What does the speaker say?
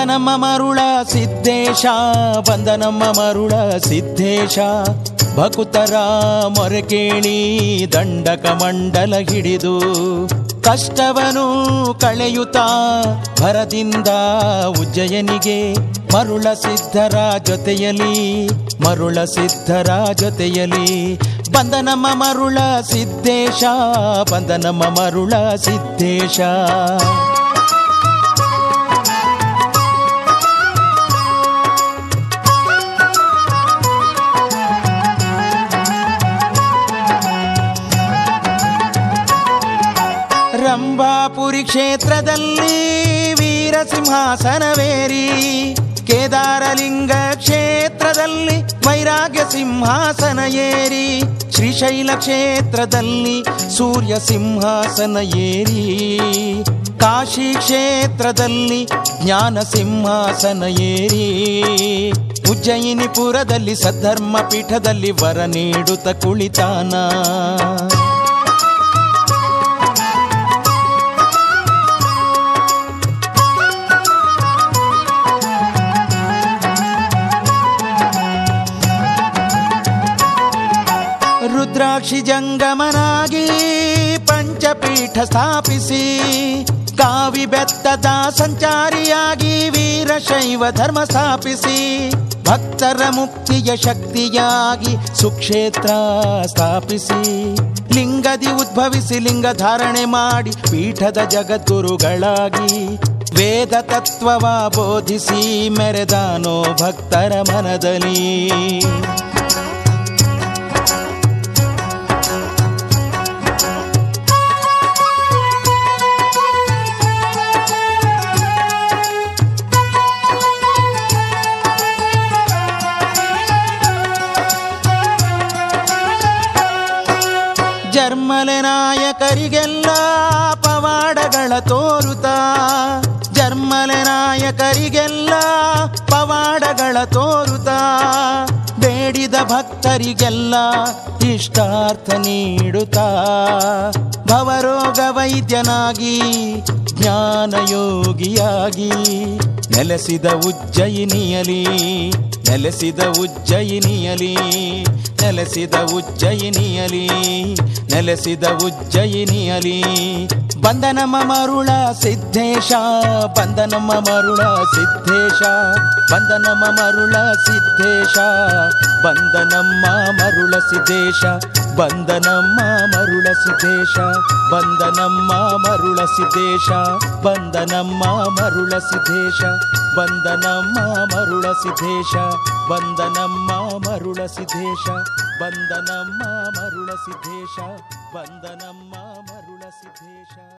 ಬಂದನಮ್ಮ ಮರುಳ ಸಿದ್ದೇಶ ಬಂದನಮ್ಮ ಮರುಳ ಸಿದ್ದೇಶ ಭಕುತರ ಮೊರೆ ಕೇಳಿ ದಂಡಕ ಮಂಡಲ ಹಿಡಿದು ಕಷ್ಟವನು ಕಳೆಯುತ್ತಾ ಭರದಿಂದ ಉಜ್ಜಯನಿಗೆ ಮರುಳ ಸಿದ್ಧರ ಜೊತೆಯಲಿ ಮರುಳ ಸಿದ್ಧರ ಜೊತೆಯಲಿ ಬಂದನಮ್ಮ ಮರುಳ ಸಿದ್ದೇಶ ಬಂದನಮ್ಮ ಮರುಳ ಸಿದ್ದೇಶ ರಂಭಾಪುರಿ ಕ್ಷೇತ್ರದಲ್ಲಿ ವೀರ ಸಿಂಹಾಸನವೇರಿ ಕೇದಾರಲಿಂಗ ಕ್ಷೇತ್ರದಲ್ಲಿ ವೈರಾಗ್ಯ ಸಿಂಹಾಸನ ಏರಿ ಶ್ರೀಶೈಲ ಕ್ಷೇತ್ರದಲ್ಲಿ ಸೂರ್ಯ ಸಿಂಹಾಸನ ಏರಿ ಕಾಶಿ ಕ್ಷೇತ್ರದಲ್ಲಿ ಜ್ಞಾನ ಸಿಂಹಾಸನ ಏರಿ ಉಜ್ಜಯಿನಿಪುರದಲ್ಲಿ ಸದ್ಧರ್ಮ ಪೀಠದಲ್ಲಿ ವರ ನೀಡುತ್ತ ಕುಳಿತಾನ ರುದ್ರಾಕ್ಷಿ ಜಂಗಮನಾಗಿ ಪಂಚಪೀಠ ಸ್ಥಾಪಿಸಿ ಕಾವಿ ಬೆತ್ತದ ಸಂಚಾರಿಯಾಗಿ ವೀರಶೈವ ಧರ್ಮ ಸ್ಥಾಪಿಸಿ ಭಕ್ತರ ಮುಕ್ತಿಯ ಶಕ್ತಿಯಾಗಿ ಸುಕ್ಷೇತ್ರ ಸ್ಥಾಪಿಸಿ ಲಿಂಗದಿ ಉದ್ಭವಿಸಿ ಲಿಂಗ ಧಾರಣೆ ಮಾಡಿ ಪೀಠದ ಜಗದ್ಗುರುಗಳಾಗಿ ವೇದ ತತ್ವವ ಬೋಧಿಸಿ ಮೆರೆದಾನೋ ಭಕ್ತರ ಮನದಲ್ಲಿ ಜರ್ಮಲೆ ನಾಯಕರಿಗೆಲ್ಲ ಪವಾಡಗಳ ತೋರುತ್ತಾ ಜರ್ಮಲೆ ನಾಯಕರಿಗೆಲ್ಲ ಪವಾಡಗಳ ತೋರುತ್ತಾ ಬೇಡಿದ ಭಕ್ತರಿಗೆಲ್ಲ ಇಷ್ಟಾರ್ಥ ನೀಡುತ್ತಾ ಭವರೋಗ ವೈದ್ಯನಾಗಿ ಜ್ಞಾನಯೋಗಿಯಾಗಿ ನೆಲೆಸಿದ ಉಜ್ಜಯಿನಿಯಲಿ ನೆಲೆಸಿದ ಉಜ್ಜಯಿನಿಯಲಿ ನೆಲೆಸಿದ ಉಜ್ಜಯಿನಿಯಲಿ ನೆಲೆಸಿದ ಉಜ್ಜಯಿನಿಯಲಿ ಬಂದನಮ್ಮ ಮರುಳ ಸಿದ್ದೇಶ ಬಂದನಮ್ಮ ಮರುಳ ಸಿದ್ದೇಶ ಬಂದನಮ್ಮ ಮರುಳ ಸಿದ್ದೇಶ ಬಂದನಮ್ಮ ಮರುಳ ಸಿದ್ದೇಶ ಬಂದನಮ್ಮ ಮರುಳ ಸಿದ್ದೇಶ ಬಂದನಮ್ಮ ಮರುಳ ಸಿದ್ದೇಶ ಬಂದನಮ್ಮ ಮರುಳ ಸಿದ್ದೇಶ ಬಂದನಮ್ಮ ಮರುಳ ಸಿದ್ದೇಶ ಬಂದನಮ್ಮ ಮರುಳ ಸಿದ್ದೇಶ ಬಂದನಮ್ಮ ಮರುಳ ಸಿದ್ದೇಶ ಬಂದನಮ್ಮ ಮರುಳ ಸಿದ್ದೇಶ